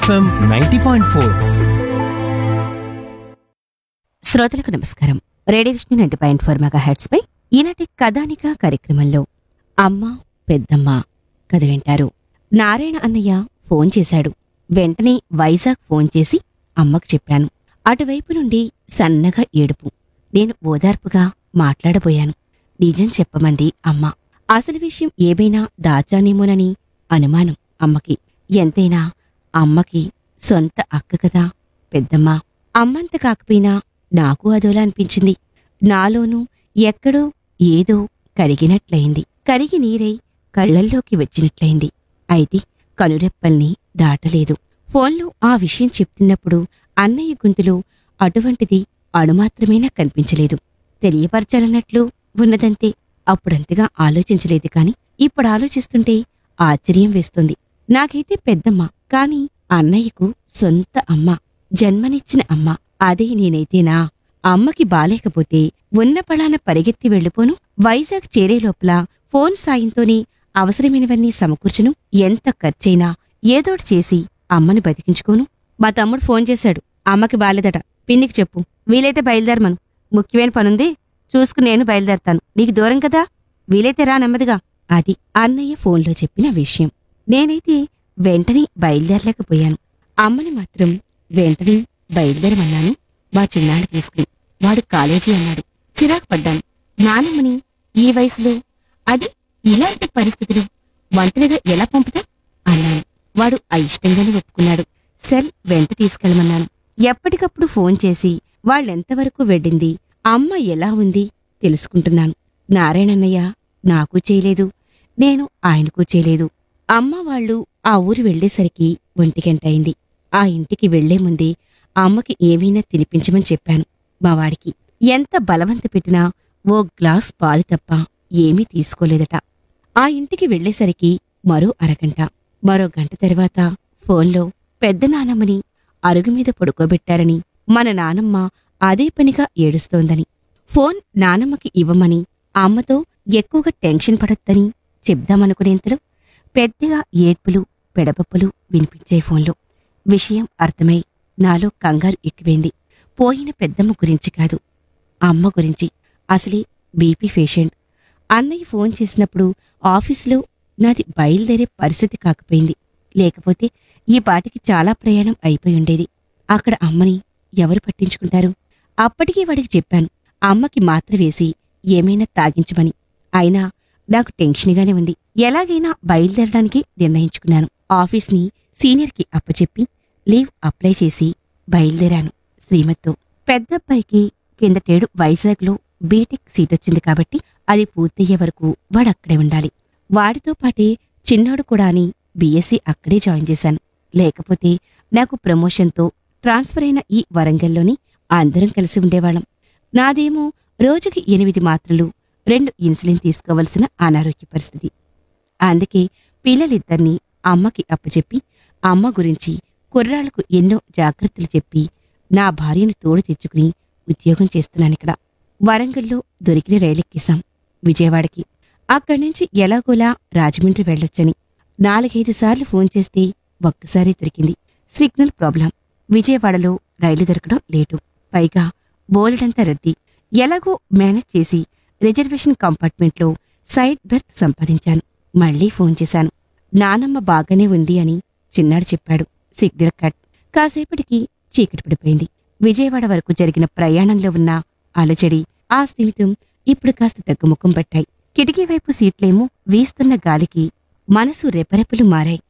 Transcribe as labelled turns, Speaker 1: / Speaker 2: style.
Speaker 1: FM ninety point four
Speaker 2: శ్రోతలకు నమస్కారం radio Vishnu ninety point four megahertz పై ఈనాటి కథానిక కార్యక్రమంలో అమ్మ పెద్దమ్మ కథ వింటారు నారాయణ అన్నయ్య ఫోన్ చేశాడు వెంటనే వైజాగ్ ఫోన్ చేసి అమ్మకు చెప్పాను అటువైపు నుండి సన్నగా ఏడుపు నేను ఓదార్పుగా మాట్లాడబోయాను నిజం చెప్పమంది అమ్మ అసలు విషయం ఏమైనా దాచానేమోనని అనుమానం అమ్మకి ఎంతైనా అమ్మకి సొంత అక్క కదా పెద్దమ్మ అమ్మంత కాకపోయినా నాకు అదోలా అనిపించింది నాలోనూ ఎక్కడో ఏదో కరిగినట్లయింది కరిగి నీరై కళ్ళల్లోకి వచ్చినట్లయింది అయితే కనురెప్పల్ని దాటలేదు ఫోన్లో ఆ విషయం చెప్తున్నప్పుడు అన్నయ్య గొంతులో అటువంటిది అణుమాత్రమేనా కనిపించలేదు తెలియపరచాలన్నట్లు ఉన్నదంతే అప్పుడంతగా ఆలోచించలేదు కాని ఇప్పుడు ఆలోచిస్తుంటే ఆశ్చర్యం వేస్తుంది నాకైతే పెద్దమ్మ కాని అన్నయ్యకు సొంత అమ్మ జన్మనిచ్చిన అమ్మ అదే నేనైతేనా అమ్మకి బాలేకపోతే ఉన్న పళాన పరిగెత్తి వెళ్ళిపోను వైజాగ్ చేరే లోపల ఫోన్ సాయంతోనే అవసరమైనవన్నీ సమకూర్చును ఎంత ఖర్చైనా ఏదోటి చేసి అమ్మని బతికించుకోను మా తమ్ముడు ఫోన్ చేశాడు అమ్మకి బాలేదట పిన్నికి చెప్పు వీలైతే బయలుదేరమను ముఖ్యమైన పనుంది చూసుకుని నేను బయలుదేరతాను నీకు దూరం కదా వీలైతే రా నెమ్మదిగా అది అన్నయ్య ఫోన్లో చెప్పిన విషయం నేనైతే వెంటనే బయలుదేరలేకపోయాను అమ్మని మాత్రం వెంటనే బయలుదేరమన్నాను మా చిన్నాడు తీసుకుని వాడు కాలేజీ అన్నాడు చిరాకు పడ్డాను నానమ్మని ఈ వయసులో అది ఇలాంటి పరిస్థితులు ఒంటరిగా ఎలా పంపుతా అన్నాను వాడు అయిష్టంగానే ఒప్పుకున్నాడు సెల్ వెంట తీసుకెళ్ళమన్నాను ఎప్పటికప్పుడు ఫోన్ చేసి వాళ్ళెంతవరకు వెడ్డింది అమ్మ ఎలా ఉంది తెలుసుకుంటున్నాను నారాయణన్నయ్య నాకు చేయలేదు నేను ఆయనకు చేయలేదు అమ్మ వాళ్ళు ఆ ఊరు వెళ్లేసరికి ఒంటిగంటయింది ఆ ఇంటికి వెళ్లే ముందే అమ్మకి ఏమైనా తినిపించమని చెప్పాను మా వాడికి ఎంత బలవంత పెట్టినా ఓ గ్లాస్ పాలు తప్ప ఏమీ తీసుకోలేదట ఆ ఇంటికి వెళ్లేసరికి మరో అరగంట మరో గంట తర్వాత ఫోన్లో పెద్ద నానమ్మని అరుగు మీద పడుకోబెట్టారని మన నానమ్మ అదే పనిగా ఏడుస్తోందని ఫోన్ నానమ్మకి ఇవ్వమని అమ్మతో ఎక్కువగా టెన్షన్ పడొద్దని చెప్దామనుకునేంతలో పెద్దగా ఏడ్పులు పెడపప్పులు వినిపించే ఫోన్లో విషయం అర్థమై నాలో కంగారు ఎక్కువైంది పోయిన పెద్దమ్మ గురించి కాదు అమ్మ గురించి అసలే బీపీ పేషెంట్ అన్నయ్య ఫోన్ చేసినప్పుడు ఆఫీసులో నాది బయలుదేరే పరిస్థితి కాకపోయింది లేకపోతే ఈ పాటికి చాలా ప్రయాణం అయిపోయి ఉండేది అక్కడ అమ్మని ఎవరు పట్టించుకుంటారు అప్పటికీ వాడికి చెప్పాను అమ్మకి మాత్ర వేసి ఏమైనా తాగించమని అయినా నాకు టెన్షన్గానే ఉంది ఎలాగైనా బయలుదేరడానికి నిర్ణయించుకున్నాను ఆఫీస్ని సీనియర్కి అప్పచెప్పి లీవ్ అప్లై చేసి బయలుదేరాను శ్రీమత్తో పెద్దబ్బాయికి కిందటేడు వైజాగ్లో బీటెక్ సీట్ వచ్చింది కాబట్టి అది పూర్తయ్యే వరకు వాడు అక్కడే ఉండాలి వాడితో పాటే చిన్నోడు కూడా అని బీఎస్సీ అక్కడే జాయిన్ చేశాను లేకపోతే నాకు ప్రమోషన్తో ట్రాన్స్ఫర్ అయిన ఈ వరంగల్లోని అందరం కలిసి ఉండేవాళ్ళం నాదేమో రోజుకి ఎనిమిది మాత్రలు రెండు ఇన్సులిన్ తీసుకోవలసిన అనారోగ్య పరిస్థితి అందుకే పిల్లలిద్దరినీ అమ్మకి అప్పచెప్పి అమ్మ గురించి కుర్రాళ్లకు ఎన్నో జాగ్రత్తలు చెప్పి నా భార్యను తోడు తెచ్చుకుని ఉద్యోగం చేస్తున్నానిక్కడ వరంగల్లో దొరికిన రైలెక్కేశాం విజయవాడకి అక్కడి నుంచి ఎలాగోలా రాజమండ్రి వెళ్ళొచ్చని నాలుగైదు సార్లు ఫోన్ చేస్తే ఒక్కసారి దొరికింది సిగ్నల్ ప్రాబ్లం విజయవాడలో రైలు దొరకడం లేటు పైగా బోలెడంత రద్దీ ఎలాగో మేనేజ్ చేసి రిజర్వేషన్ కంపార్ట్మెంట్లో సైడ్ బెర్త్ సంపాదించాను మళ్ళీ ఫోన్ చేశాను నానమ్మ బాగానే ఉంది అని చిన్నాడు చెప్పాడు సిగ్నల్ కట్ కాసేపటికి చీకటి పడిపోయింది విజయవాడ వరకు జరిగిన ప్రయాణంలో ఉన్న అలజడి ఆ స్థిమితం ఇప్పుడు కాస్త తగ్గుముఖం పట్టాయి కిటికీ వైపు సీట్లేమో వీస్తున్న గాలికి మనసు రెపరెపలు మారాయి